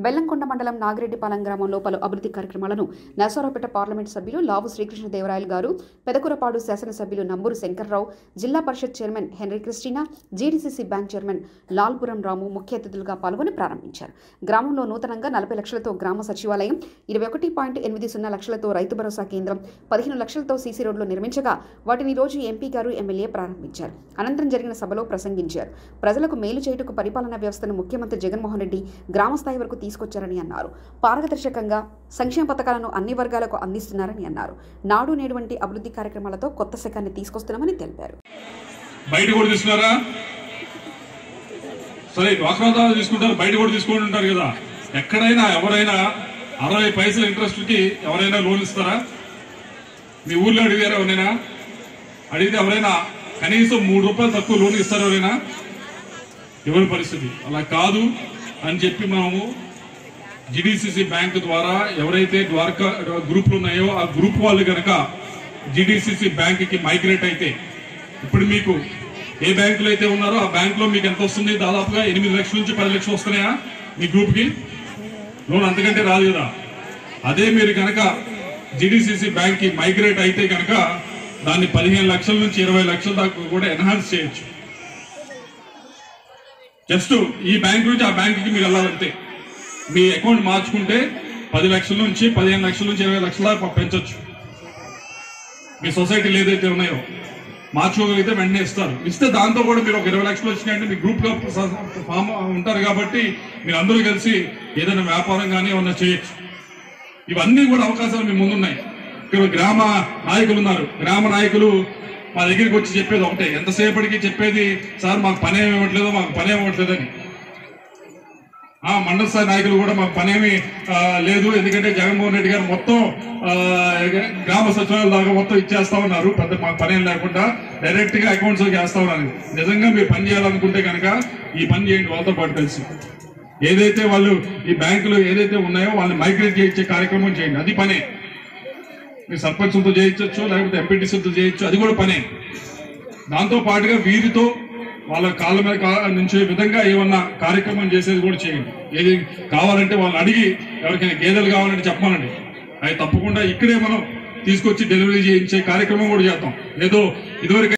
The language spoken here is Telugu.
బెల్లంకొండ మండలం నాగిరెడ్డిపాలెం గ్రామంలో పలు అభివృద్ధి కార్యక్రమాలను నరసరావుపేట పార్లమెంట్ సభ్యులు లావు శ్రీకృష్ణదేవరాయలు గారు పెదకూరపాడు శాసనసభ్యులు Namburu Shankar Rao Zilla Parishad chairman Henry Christina GDCC bank chairman Lalpuram Ramu ముఖ్య అతిథులుగా పాల్గొని ప్రారంభించారు గ్రామంలో నూతనంగా నలభై లక్షలతో గ్రామ సచివాలయం ఇరవై ఒకటి పాయింట్ ఎనిమిది సున్నా లక్షలతో రైతు భరోసా కేంద్రం పదిహేను లక్షలతో సీసీ రోడ్లు నిర్మించగా వాటిని ఈ రోజు ఎంపీ గారు ఎమ్మెల్యే ప్రారంభించారు అనంతరం జరిగిన సభలో ప్రసంగించారు ప్రజలకు మేలు చేయుటకు పరిపాలనా వ్యవస్థను ముఖ్యమంత్రి జగన్మోహన్ రెడ్డి గ్రామ స్థాయి వరకు తీసుకొచ్చారని అన్నారు పారదర్శకంగా సంక్షేమ పథకాలను అన్ని వర్గాలకు అందిస్తున్నారని అన్నారు నాడు నేడు వంటి అభివృద్ధి కార్యక్రమాలతో కొత్త శకాన్ని తీసుకొస్తున్నామని తెలిపారు బయట కూడా తీసుకున్నారా సరే డ్వాక్రా దాదా తీసుకుంటారు బయట కూడా తీసుకుంటూ ఉంటారు కదా ఎక్కడైనా ఎవరైనా అరవై పైసల ఇంట్రెస్ట్ కి ఎవరైనా లోన్ ఇస్తారా మీ ఊర్లో అడిగారా ఎవరైనా అడిగితే ఎవరైనా కనీసం మూడు రూపాయలు తక్కువ లోన్ ఇస్తారా ఎవరైనా ఎవరి పరిస్థితి అలా కాదు అని చెప్పి మనము జిడిసిసి బ్యాంక్ ద్వారా ఎవరైతే ద్వారకా గ్రూపులు ఉన్నాయో ఆ గ్రూప్ వాళ్ళు కనుక జిడిసిసి బ్యాంక్ కి మైగ్రేట్ అయితే ఇప్పుడు మీకు ఏ బ్యాంకులో అయితే ఉన్నారో ఆ బ్యాంక్ లో మీకు ఎంత వస్తుంది దాదాపుగా ఎనిమిది లక్షల నుంచి పది లక్షలు వస్తున్నాయా మీ గ్రూప్ కి లోన్ అంతకంటే రాదు కదా అదే మీరు కనుక జిడిసిసి బ్యాంక్ కి మైగ్రేట్ అయితే కనుక దాన్ని పదిహేను లక్షల నుంచి ఇరవై లక్షల దాకా కూడా ఎన్హాన్స్ చేయొచ్చు జస్ట్ ఈ బ్యాంక్ నుంచి ఆ బ్యాంక్ కి మీరు వెళ్ళాలంతే మీ అకౌంట్ మార్చుకుంటే పది లక్షల నుంచి పదిహేను లక్షల నుంచి ఇరవై లక్షల దాకా పెంచొచ్చు మీ సొసైటీలు ఏదైతే ఉన్నాయో మార్చుకోగలిగితే వెంటనే ఇస్తారు ఇస్తే దాంతో కూడా మీరు ఒక ఇరవై లక్షలు వచ్చినాయంటే మీ గ్రూప్ లో స- ఫామ్ ఉంటారు కాబట్టి మీరు అందరూ కలిసి ఏదైనా వ్యాపారం కానీ ఏమన్నా చేయొచ్చు ఇవన్నీ కూడా అవకాశాలు మీ ముందున్నాయి ఇక్కడ గ్రామ నాయకులు ఉన్నారు గ్రామ నాయకులు మా దగ్గరికి వచ్చి చెప్పేది ఒకటే ఎంతసేపటికి చెప్పేది సార్ మాకు పని ఏమి ఇవ్వట్లేదు మాకు పని ఏమి ఇవ్వట్లేదని ఆ మండల స్థాయి నాయకులు కూడా మాకు పనేమి ఆ, లేదు ఎందుకంటే జగన్మోహన్ రెడ్డి గారు మొత్తం ఆ, గ్రామ సచివాలయాల దాకా మొత్తం ఇచ్చేస్తా ఉన్నారు పెద్ద మాకు పని ఏం లేకుండా డైరెక్ట్ గా అకౌంట్స్ వేస్తా ఉన్నారు నిజంగా మీరు పని చేయాలనుకుంటే కనుక ఈ పని చేయండి వాళ్ళతో పాటు కలిసి ఏదైతే వాళ్ళు ఈ బ్యాంకులు ఏదైతే ఉన్నాయో వాళ్ళని మైగ్రేట్ చేయించే కార్యక్రమం చేయండి అది పనే మీరు సర్పంచులతో చేయించవచ్చు లేకపోతే ఎంపీటీసీలతో చేయొచ్చు అది కూడా పనే దాంతో పాటుగా వీరితో వాళ్ళ కాళ్ళ మీద కా- నుంచే విధంగా ఏమన్నా కార్యక్రమం చేసేది కూడా చేయండి ఏది కావాలంటే వాళ్ళని అడిగి ఎవరికైనా గేదెలు కావాలంటే చెప్పమనండి అవి తప్పకుండా ఇక్కడే మనం తీసుకొచ్చి డెలివరీ చేయించే కార్యక్రమం కూడా చేద్దాం ఏదో ఇదివరకు